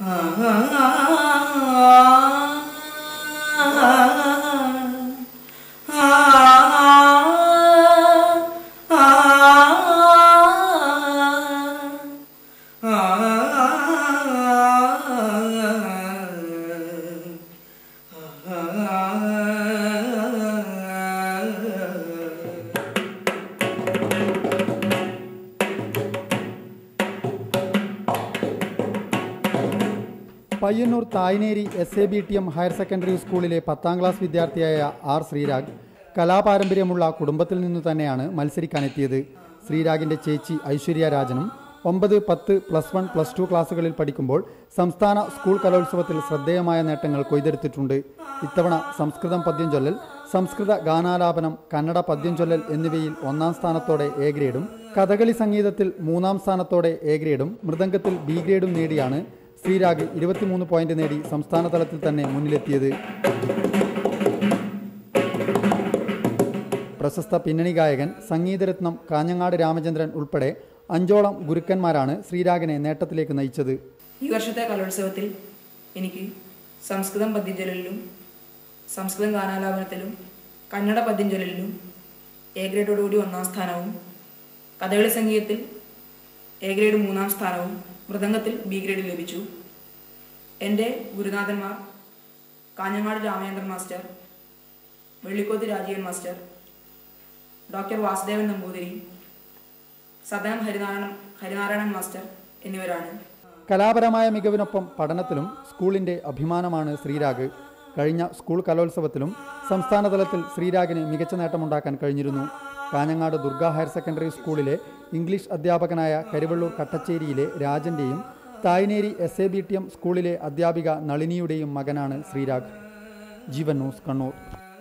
Payyanur Thayineri S A B T M higher secondary സ്കൂളിലെ പത്താം class വിദ്യാർത്ഥിയായ ആർ ശ്രീരാഗ് കലാപാരമ്പര്യമുള്ള കുടുംബത്തിൽ നിന്നു തന്നെയാണ് മത്സരിക്കാനെത്തിയത് ശ്രീരാഗിന്റെ ചേച്ചി ഐശ്വര്യ രാജനും ഒമ്പത് പത്ത് പ്ലസ് വൺ പ്ലസ് ടു ക്ലാസ്സുകളിൽ പഠിക്കുമ്പോൾ സംസ്ഥാന സ്കൂൾ കലോത്സവത്തിൽ ശ്രദ്ധേയമായ നേട്ടങ്ങൾ കൊയ്തെടുത്തിട്ടുണ്ട് ഇത്തവണ സംസ്കൃതം പദ്യം ചൊല്ലൽ സംസ്കൃത ഗാനാലാപനം കന്നഡ പദ്യം ചൊല്ലൽ എന്നിവയിൽ ഒന്നാം സ്ഥാനത്തോടെ എ ഗ്രേഡും കഥകളി സംഗീതത്തിൽ മൂന്നാം സ്ഥാനത്തോടെ എ ഗ്രേഡും മൃദംഗത്തിൽ ബി ഗ്രേഡും നേടിയാണ് ശ്രീരാഗ് ഇരുപത്തിമൂന്ന് പോയിന്റ് നേടി സംസ്ഥാന തലത്തിൽ തന്നെ മുന്നിലെത്തിയത് പ്രശസ്ത പിന്നണി ഗായകൻ സംഗീതരത്നം കാഞ്ഞങ്ങാട് രാമചന്ദ്രൻ ഉൾപ്പെടെ അഞ്ചോളം ഗുരുക്കന്മാരാണ് ശ്രീരാഗിനെ നേട്ടത്തിലേക്ക് നയിച്ചത് ഈ വർഷത്തെ കലോത്സവത്തിൽ എനിക്ക് സംസ്കൃതം പദ്യജ്വലലിലും സംസ്കൃതം ഗാനാലാപനത്തിലും കന്നഡ പദ്യജ്വലലിലും എ ഗ്രേഡോടുകൂടി ഒന്നാം സ്ഥാനവും കഥകളി സംഗീതത്തിൽ എ ഗ്രേഡ് മൂന്നാം സ്ഥാനവും മൃദംഗത്തിൽ ബി ഗ്രേഡ് ലഭിച്ചു എൻ്റെ ഗുരുനാഥന്മാർ Kanhangad Ramachandran master Vellikoth Rajeevan master doctor Vasudevan Namboothiri Sadanam Harinarayanan Harinarayanan master എന്നിവരാണ് കലാപരമായ മികവിനൊപ്പം പഠനത്തിലും സ്കൂളിന്റെ അഭിമാനമാണ് ശ്രീരാഗ് കഴിഞ്ഞ സ്കൂൾ കലോത്സവത്തിലും സംസ്ഥാന തലത്തിൽ ശ്രീരാഗിന് മികച്ച നേട്ടമുണ്ടാക്കാൻ കഴിഞ്ഞിരുന്നു കാഞ്ഞങ്ങാട് ദുർഗ ഹയർ സെക്കൻഡറി സ്കൂളിലെ ഇംഗ്ലീഷ് അധ്യാപകനായ കരുവള്ളൂർ കട്ടച്ചേരിയിലെ രാജന്റെയും Thayineri S A B T M സ്കൂളിലെ അധ്യാപിക നളിനിയുടെയും മകനാണ് ശ്രീരാഗ് ജീവൻ ന്യൂസ് കണ്ണൂർ